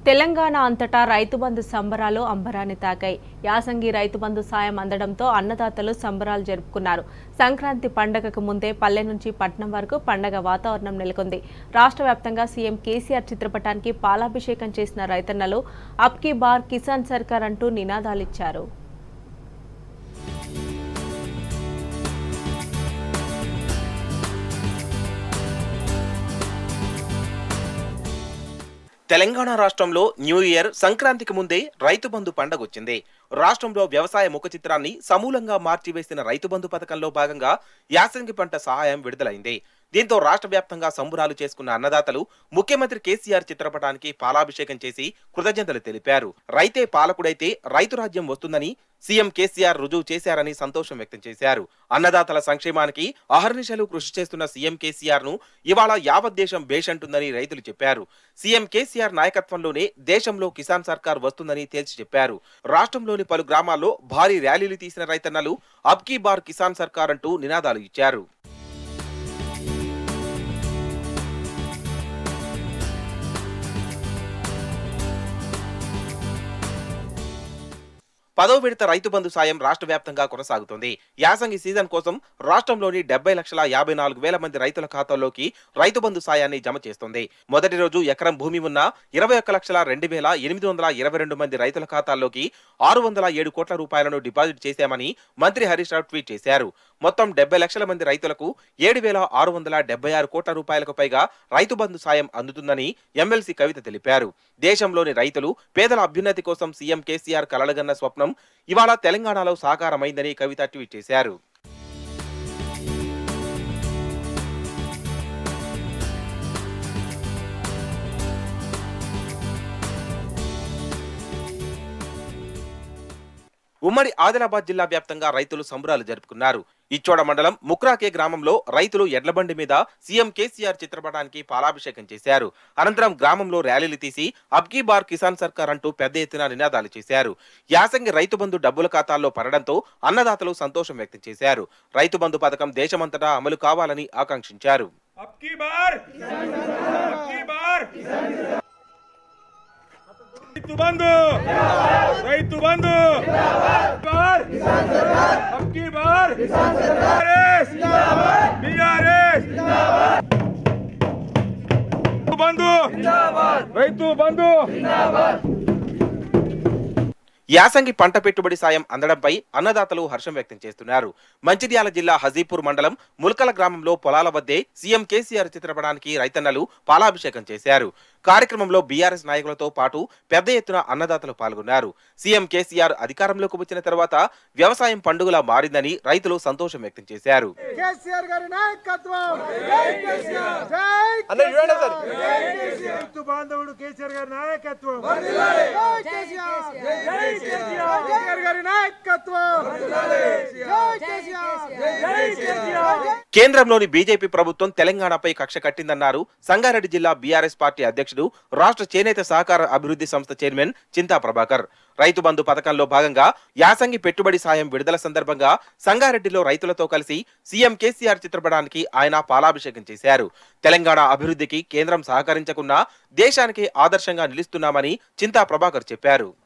తెలంగాణ అంతటా రైతు బంధు సంబరాలు అంబరాన్ని తాకాయి యాసంగి రైతు బంధు సాయం అందడంతో అన్నదాతలు సంబరాలు జరుపుకున్నారు సంక్రాంతి పండగకు ముందే పల్లె నుంచి పట్నం వరకు పండగ వాతావరణం నెలకొంది రాష్ట్ర వ్యాప్తంగా సీఎం కేసీఆర్ చిత్రపటానికి పాలాభిషేకం చేసిన రైతన్నలు అబ్కీ బార్ కిసాన్ సర్కార్ అంటూ నినాదాలిచ్చారు తెలంగాణ రాష్ట్రంలో న్యూ ఇయర్ సంక్రాంతికి ముందే రైతు బంధు పండగ వచ్చింది రాష్ట్రంలో వ్యవసాయ ముఖ చిత్రాన్ని సమూలంగా మార్చివేసిన రైతు బంధు పథకంలో భాగంగా యాసంగి పంట సహాయం విడుదలైంది దీంతో రాష్ట్ర వ్యాప్తంగా సంబురాలు చేసుకున్న అన్నదాతలు ముఖ్యమంత్రి కేసీఆర్ చిత్రపటానికి పాలాభిషేకం చేసి కృతజ్ఞతలు తెలిపారు రైతే పాలకుడైతే రైతు రాజ్యం వస్తుందని సీఎం కేసీఆర్ రుజువు చేశారని సంతోషం వ్యక్తం చేశారు అన్నదాతల సంక్షేమానికి అహర్నిశలు కృషి చేస్తున్న సీఎం కేసీఆర్ ను ఇవాళ యావత్ దేశం బేషంటుందని రైతులు చెప్పారు సీఎం కేసీఆర్ నాయకత్వంలోనే దేశంలో కిసాన్ సర్కార్ వస్తుందని తేల్చి చెప్పారు రాష్ట్రంలోని పలు గ్రామాల్లో భారీ ర్యాలీలు తీసిన రైతన్నలు అబ్కీ బార్ కిసాన్ సర్కార్ అంటూ నినాదాలు ఇచ్చారు పదో విడత రైతు బంధు సాయం రాష్ట్ర వ్యాప్తంగా కొనసాగుతుంది యాసంగి సీజన్ కోసం రాష్ట్రంలోని డెబ్బై లక్షల యాభై నాలుగు వేల మంది రైతుల ఖాతాల్లోకి రైతు బంధు సాయాన్ని జమ చేస్తుంది మొదటి రోజు ఎకరం భూమి ఉన్న ఇరవై ఒక్క లక్షల రెండు వేల ఎనిమిది వందల ఇరవై రెండు మంది రైతుల ఖాతాల్లోకి ఆరు వందల ఏడు కోట్ల రూపాయలను డిపాజిట్ చేశామని మంత్రి హరీష్ రావు ట్వీట్ చేశారు మొత్తం డెబ్బై లక్షల మంది రైతులకు ఏడు వేల ఆరు వందల డెబ్బై ఆరు కోట్ల రూపాయలకు పైగా రైతు బంధు సాయం అందుతుందని ఎమ్మెల్సీ కవిత తెలిపారు దేశంలోని రైతులు పేదల అభ్యున్నతి కోసం సీఎం కేసీఆర్ కలలుగన్న స్వప్నం ఇవాళ తెలంగాణలో సాకారమైందని కవిత ట్వీట్ చేశారు ఉమ్మడి ఆదిలాబాద్ జిల్లా వ్యాప్తంగా రైతులు సంబరాలు జరుపుకున్నారు ఇచ్చోడ మండలం ముక్రాకే గ్రామంలో రైతులు ఎడ్లబండి మీద సీఎం కేసీఆర్ చిత్రపటానికి పాలాభిషేకం చేశారు అనంతరం గ్రామంలో ర్యాలీలు తీసి అబ్కీ బార్ కిసాన్ సర్కార్ అంటూ పెద్ద ఎత్తున నినాదాలు చేశారు యాసంగి రైతు బంధు డబ్బుల ఖాతాల్లో పడడంతో అన్నదాతలు సంతోషం వ్యక్తం చేశారు రైతు బంధు పథకం దేశమంతటా అమలు కావాలని ఆకాంక్షించారు अब की बार अब की बार రైతు బంధు రైతు బంధు బార్ अब की बार बीआरएस बीआरएस రైతు బంధు రైతు బంధు యాసంగి పంట పెట్టుబడి సాయం అందడంపై అన్నదాతలు హర్షం వ్యక్తం చేస్తున్నారు మంచిర్యాల జిల్లా హజీపూర్ మండలం ముల్కల గ్రామంలో పొలాల వద్దే సీఎం కేసీఆర్ చిత్రపటానికి రైతన్నలు పాలాభిషేకం చేశారు కార్యక్రమంలో బీఆర్ఎస్ నాయకులతో పాటు పెద్ద ఎత్తున అన్నదాతలు పాల్గొన్నారు సీఎం కేసీఆర్ అధికారంలోకి వచ్చిన తర్వాత వ్యవసాయం పండుగలా మారిందని రైతులు సంతోషం వ్యక్తం చేశారు కేసీఆర్ గారి నాయకత్వం జై కేసీఆర్ జై రైతు బాంధవుడు కేసీఆర్ గారి నాయకత్వం జై కేసీఆర్ జై కేసీఆర్ గారి నాయకత్వం జై కేసీఆర్ జై కేసీఆర్ కేంద్రంలోని బీజేపీ ప్రభుత్వం తెలంగాణపై కక్ష కట్టిందన్నారు సంగారెడ్డి జిల్లా బీఆర్ఎస్ పార్టీ అధ్యక్షుడు రాష్ట్ర చేనేత సహకార అభివృద్ధి సంస్థ చైర్మన్ చింతా ప్రభాకర్ రైతు బంధు పథకంలో భాగంగా యాసంగి పెట్టుబడి సాయం విడుదల సందర్భంగా సంగారెడ్డిలో రైతులతో కలిసి సీఎం కేసీఆర్ చిత్రపటానికి ఆయన పాలాభిషేకం చేశారు తెలంగాణ అభివృద్ధికి కేంద్రం సహకరించకున్నా దేశానికి ఆదర్శంగా నిలుస్తున్నామని చింతా ప్రభాకర్ చెప్పారు